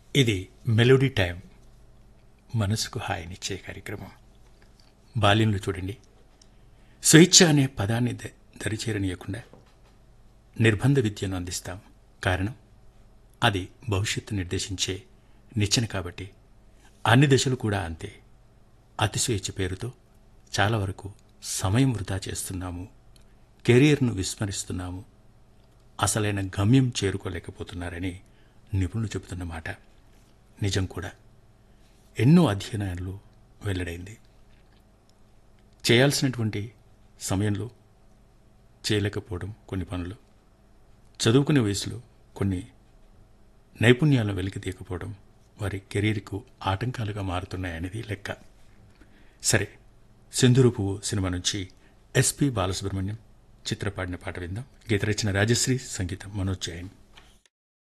ఇది melody time మనసుకు హాయినిచ్చే కార్యక్రమం బాల్యంలో చూడండి స్వేచ్ఛ అనే పదాన్ని ద- దరిచేరనీయకుండా నిర్బంధ విద్యను అందిస్తాం కారణం అది భవిష్యత్తు నిర్దేశించే నిచ్చెన కాబట్టి అన్ని దశలు కూడా అంతే అతిస్వేచ్ఛ పేరుతో చాలా వరకు సమయం వృధా చేస్తున్నాము కెరియర్ను విస్మరిస్తున్నాము అసలైన గమ్యం చేరుకోలేకపోతున్నారని నిపుణులు చెబుతున్న మాట నిజం కూడా ఎన్నో అధ్యయనాలు వెల్లడైంది చేయాల్సినటువంటి సమయంలో చేయలేకపోవడం కొన్ని పనులు చదువుకునే వయసులో కొన్ని నైపుణ్యాలను వెలికి తీయకపోవడం వారి కెరీర్కు ఆటంకాలుగా మారుతున్నాయనేది లెక్క సరే సింధూరు పువ్వు సినిమా నుంచి ఎస్పి బాలసుబ్రహ్మణ్యం చిత్రపాడిన పాట విందాం గీత రచన రాజశ్రీ సంగీతం మనోజ్ జైన్